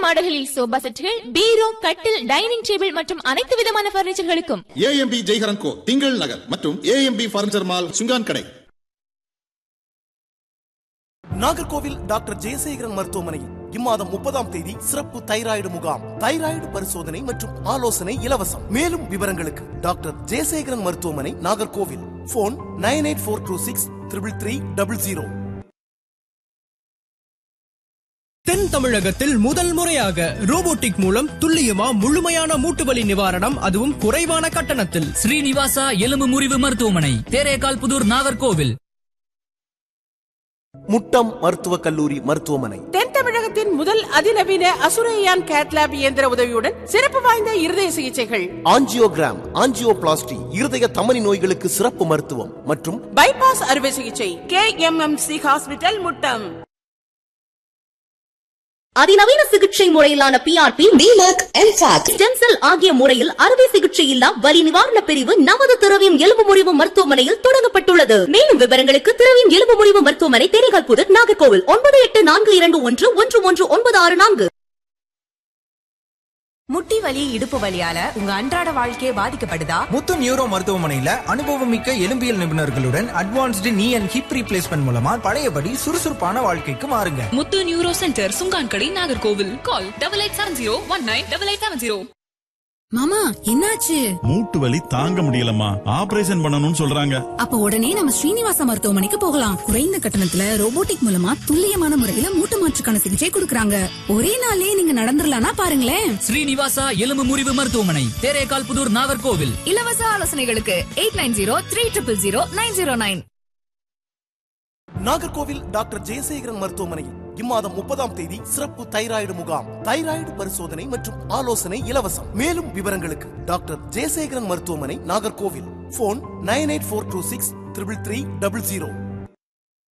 மாடல்களில் sofa செட்டுகள் பீரோ கட்டில் dining table மற்றும் அனைத்து விதமான பர்னிச்சர்களுக்கும் ஏஎம்பி ஜெய்ஹரன் கோ திங்கள் நகர் மற்றும் ஏஎம்பி பர்னிச்சர் மால் சுங்கான் கடை நாகர்கோவில் டாக்டர் ஜெயசேகரன் மருத்துவமனையில் இம்மாதம் முப்பதாம் தேதி சிறப்பு தைராய்டு முகாம் தைராய்டு பரிசோதனை மற்றும் ஆலோசனை இலவசம் மேலும் விவரங்களுக்கு டாக்டர் ஜெயசேகரன் மருத்துவமனை Nagercoil phone nine eight four two six triple three double zero தென் தமிழகத்தில் முதல் முறையாக ரோபோட்டிக் மூலம் துல்லியமா முழுமையான மூட்டுவலி நிவாரணம் அதுவும் குறைவான கட்டணத்தில் ஸ்ரீனிவாசா எலும்பு முறிவு மருத்துவமனை தேரேகால் புதூர் நாகர்கோவில் முட்டம் மருத்துவக் கல்லூரி மருத்துவமனை தென் தமிழகத்தின் முதல் அதிநவீன அசுரையான் கேட்லாப் இயந்திர உதவியுடன் சிறப்பு வாய்ந்த இருதய சிகிச்சைகள் ஆஞ்சியோகிராம் ஆஞ்சியோபிளாஸ்டி இருதய தமனி நோய்களுக்கு சிறப்பு மருத்துவம் மற்றும் பைபாஸ் அறுவை சிகிச்சை K M M C hospital Muttom அதிநவீன சிகிச்சை முறையிலான பிஆர்பி டிமாக் எம்பாக் ஸ்டெம் செல் ஆகிய முறையில் அறுவை சிகிச்சை இல்லா வலி நிவாரண பிரிவு நமது திரவியம் எலும்பு முறிவு மருத்துவமனையில் தொடங்கப்பட்டுள்ளது மேலும் விவரங்களுக்கு திரவியம் எலும்பு முறிவு மருத்துவமனை தேனிகால் புதர் நாகர்கோவில் ஒன்பது எட்டு நான்கு இரண்டு ஒன்று ஒன்று ஒன்று ஒன்பது ஆறு நான்கு முட்டி வலி இடுப்பு வலியால உங்க அன்றாட வாழ்க்கையே பாதிக்கப்படுதா முத்து நியூரோ மருத்துவமனையில அனுபவமிக்க எலும்பியல் நிபுணர்களுடன் அட்வான்ஸ்டு நீ அண்ட் ஹிப் ரீப்ளேஸ்மெண்ட் மூலமா பழையபடி சுறுசுறுப்பான வாழ்க்கைக்கு மாறுங்க Muthu neuro centre Sungankadai Nagercoil call double eight seven zero one nine double eight seven zero மாமா என்னாச்சு மூட்டு வலி தாங்க முடியலம்மா ஆபரேஷன் பண்ணணும்னு சொல்றாங்க அப்ப உடனே நம்ம ஸ்ரீனிவாச மருத்துவமனைக்கு போகலாம் குறைந்த கட்டணத்துல ரோபோட்டிக் மூலமா துல்லியமான முறையில மூட்டு மாற்றுக்கான சிகிச்சை கொடுக்கறாங்க ஒரே நாளே நீங்க நடந்துடலாம்னா பாருங்களேன் ஸ்ரீனிவாசா எலும்பு முறிவு மருத்துவமனை தேரேகால் புதூர் நாகர்கோவில் இலவச ஆலோசனைகளுக்கு eight nine zero three triple zero nine zero nine Nagercoil doctor Jayasekaran மருத்துவமனையில் இம்மாதம் முப்பதாம் தேதி சிறப்பு தைராய்டு முகாம் தைராய்டு பரிசோதனை மற்றும் ஆலோசனை இலவசம் மேலும் விவரங்களுக்கு டாக்டர் ஜெயசேகரன் மருத்துவமனை Nagercoil phone nine eight four two six triple three double zero